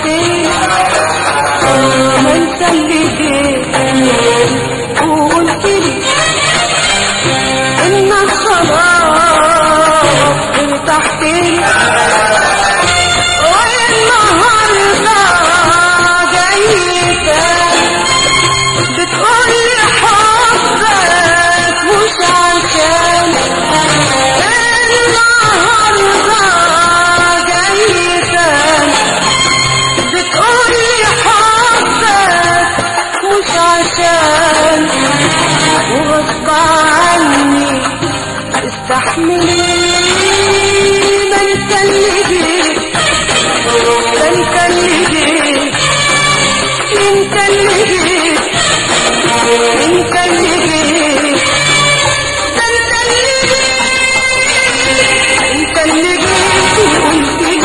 نظرتين ما انت اللي جيت وقلت لي انك خلاص ارتحت لي والنهارده جاي تاني بتقولي حبك مش عشان النهارده جاي تاني بتقولي حبك مش عشان وغصب عني استحملي ما انت اللي جيت ده انت اللي جيت انت اللي جيت انت اللي جيت ده انت اللي جيت انت اللي جيت وقلت لي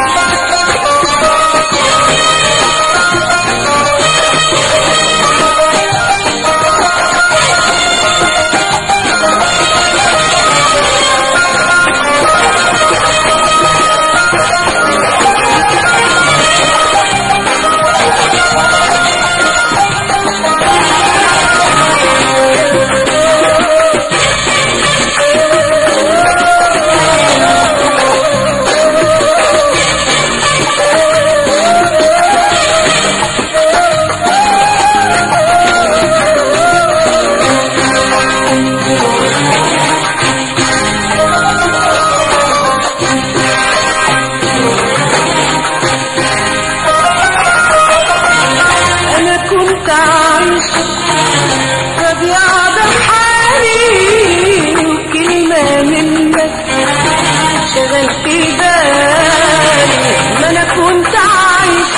انا كنت عايش ربيعة بحالي وكلمة منك شغلت بالي ما انا كنت عايش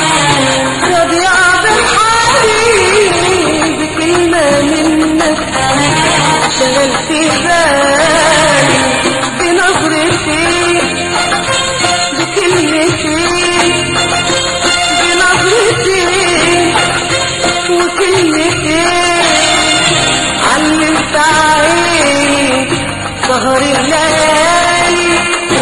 ربيعة بحالي بكلمة منك شغلت بالي بنظرتي بكلمتي بنظرتي وكلمتين علمت عيني سهر الليالي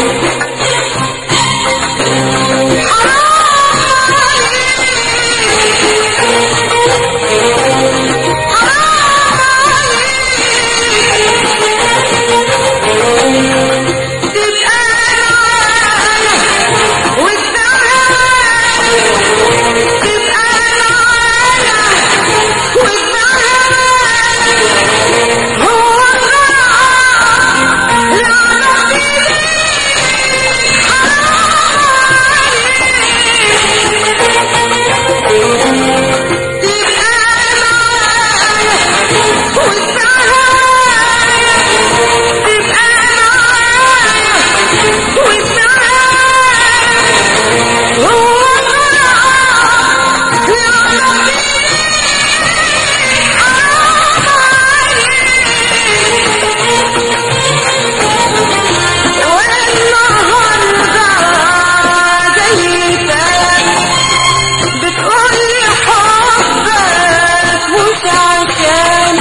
تبقى معانا والدعاء تبقى معانا والدعاء هو الرعاة بتقولي حبك مش عشان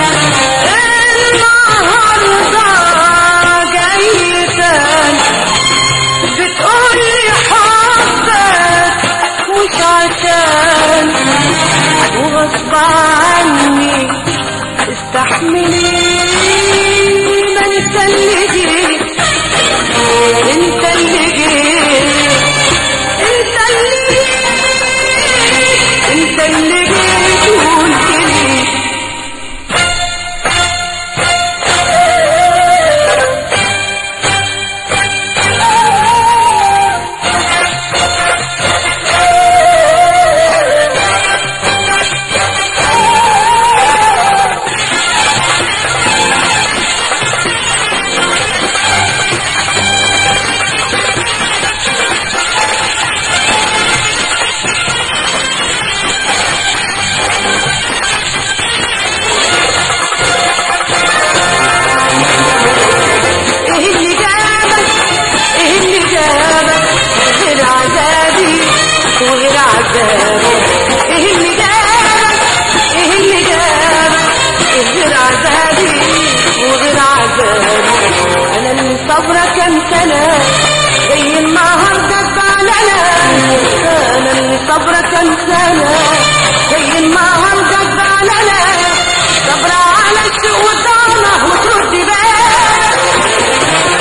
النهارده جاي تاني بتقولي حبك مش عشان وغصب عني استحملي ما انت اللي جيت انت اللي جيت انت اللي جيت انت اللي جيت وقلت لي صبرك كم سنة زي النهار جبالنا صبر على السوء وطانه وترد بالك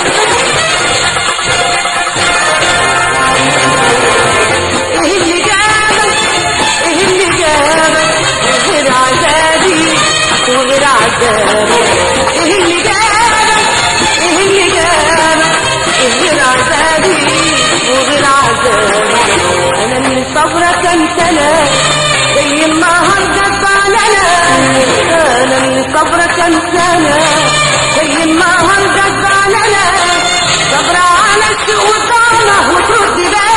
ايه اللي جابك ايه اللي جابك غير عذابي وغير عذابي ايه اللي جابك ايه اللي جابك غير عذابي وغير عذابي انا من صبرك انت لا زي النهار جبالنا انا من صبرك انت لا زي النهار جبالنا صبر على السوء وطانه وترد بالك